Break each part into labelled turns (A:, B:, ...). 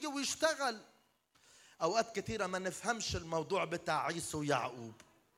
A: يجي ويشتغل اوقات كتيره ما نفهمش الموضوع بتاع عيسو ويعقوب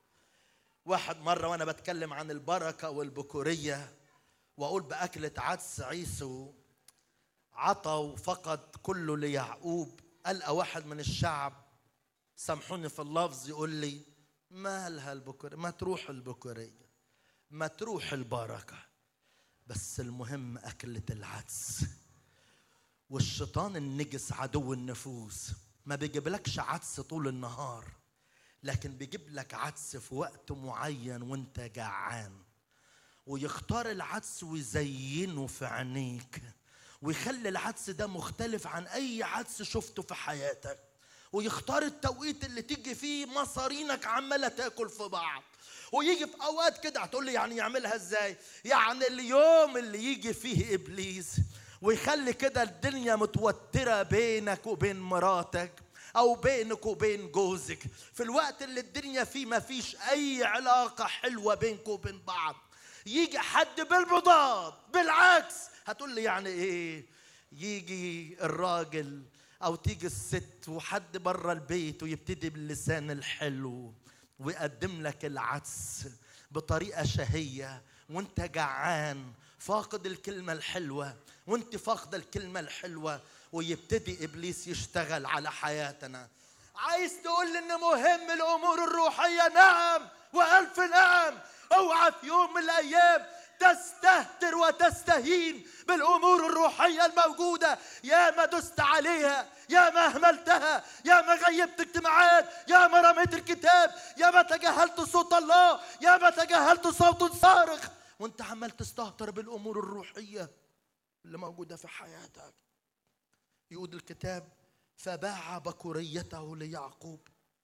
A: واحد مره وانا بتكلم عن البركه والبكوريه واقول باكله عدس عيسو عطى وفقد كله ليعقوب ألقى واحد من الشعب سامحوني في اللفظ يقول لي مالها البكورية ما تروح البكورية ما تروح البركة بس المهم أكلة العدس والشيطان النجس عدو النفوس ما بيجيبلكش عدس طول النهار لكن بيجيب لك عدس في وقت معين وانت جعان ويختار العدس ويزينه في عينيك ويخلي العدس ده مختلف عن اي عدس شفته في حياتك ويختار التوقيت اللي تيجي فيه مصارينك عماله تاكل في بعض ويجي في اوقات كده هتقول لي يعني يعملها ازاي يعني اليوم اللي يجي فيه ابليس ويخلي كده الدنيا متوتره بينك وبين مراتك او بينك وبين جوزك في الوقت اللي الدنيا فيه ما فيش اي علاقه حلوه بينك وبين بعض يجي حد بالمضاد بالعكس هتقول لي يعني ايه يجي الراجل او تيجي الست وحد بره البيت ويبتدي باللسان الحلو ويقدم لك العدس بطريقه شهيه وانت جعان فاقد الكلمه الحلوه وانت فاقده الكلمه الحلوه ويبتدي ابليس يشتغل على حياتنا عايز تقول لي ان مهم الامور الروحيه نعم والف نعم اوعى في يوم من الايام تستهتر وتستهين بالامور الروحيه الموجوده يا ما دست عليها يا ما اهملتها يا ما غيبت اجتماعات يا ما رميت الكتاب يا ما تجاهلت صوت الله يا ما تجاهلت صوت صارخ وانت عمال تستهتر بالامور الروحيه اللي موجوده في حياتك يقول الكتاب فباع بكوريته ليعقوب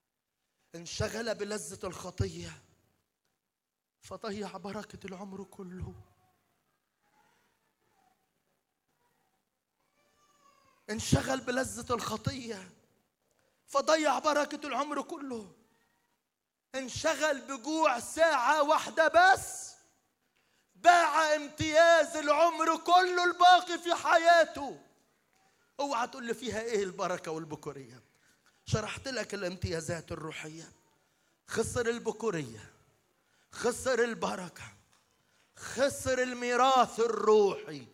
A: انشغل بلذه الخطيه فضيع بركة العمر كله انشغل بلذة الخطية فضيع بركة العمر كله انشغل بجوع ساعة واحدة بس باع امتياز العمر كله الباقي في حياته اوعى تقول لي فيها ايه البركة والبكورية شرحت لك الامتيازات الروحية خسر البكوريه خسر البركة خسر الميراث الروحي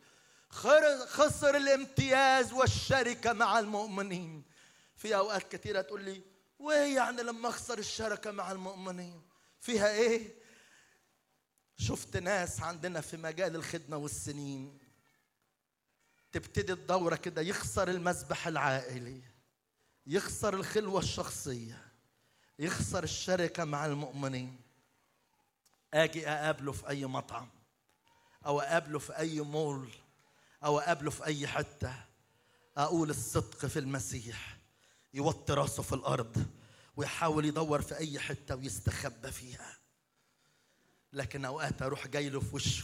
A: خسر الامتياز والشركة مع المؤمنين في أوقات كثيرة تقول لي وإيه يعني لما أخسر الشركة مع المؤمنين فيها إيه شفت ناس عندنا في مجال الخدمة والسنين تبتدي الدورة كده يخسر المسبح العائلي يخسر الخلوة الشخصية يخسر الشركة مع المؤمنين اجي اقابله في اي مطعم او اقابله في اي مول او اقابله في اي حته اقول الصدق في المسيح يوطي راسه في الارض ويحاول يدور في اي حته ويستخبى فيها لكن اوقات اروح جاي له في وشه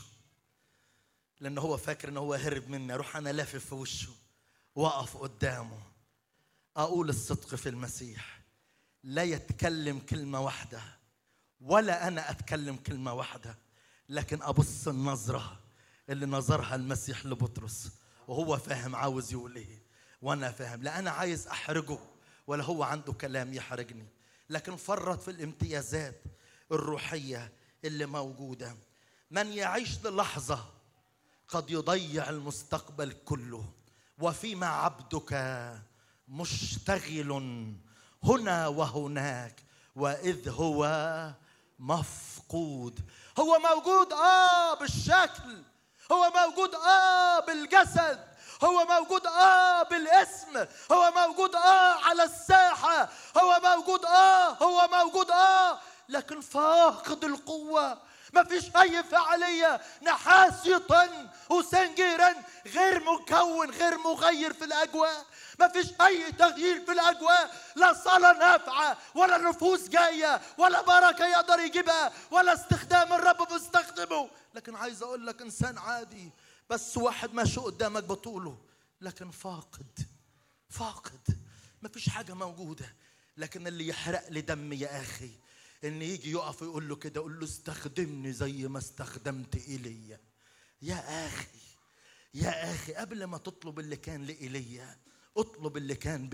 A: لان هو فاكر ان هو هرب مني اروح انا لافف في وشه واقف قدامه اقول الصدق في المسيح لا يتكلم كلمه واحده ولا انا اتكلم كلمه واحده لكن ابص النظره اللي نظرها المسيح لبطرس وهو فاهم عاوز يقول ايه وانا فاهم لا انا عايز احرجه ولا هو عنده كلام يحرجني لكن فرط في الامتيازات الروحيه اللي موجوده من يعيش للحظه قد يضيع المستقبل كله وفيما عبدك مشتغل هنا وهناك واذ هو مفقود هو موجود اه بالشكل هو موجود اه بالجسد هو موجود اه بالاسم هو موجود اه على الساحه هو موجود اه هو موجود اه لكن فاقد القوه ما فيش اي فعاليه نحاس يطن وسنجيرا غير مكون غير مغير في الاجواء ما فيش اي تغيير في الاجواء لا صلاه نافعه ولا نفوس جايه ولا بركه يقدر يجيبها ولا استخدام الرب بيستخدمه لكن عايز اقول لك انسان عادي بس واحد ماشي قدامك بطوله لكن فاقد فاقد ما فيش حاجه موجوده لكن اللي يحرق لي دم يا اخي ان يجي يقف يقول له كده يقول له استخدمني زي ما استخدمت ايليا يا اخي يا اخي قبل ما تطلب اللي كان لايليا اطلب اللي كان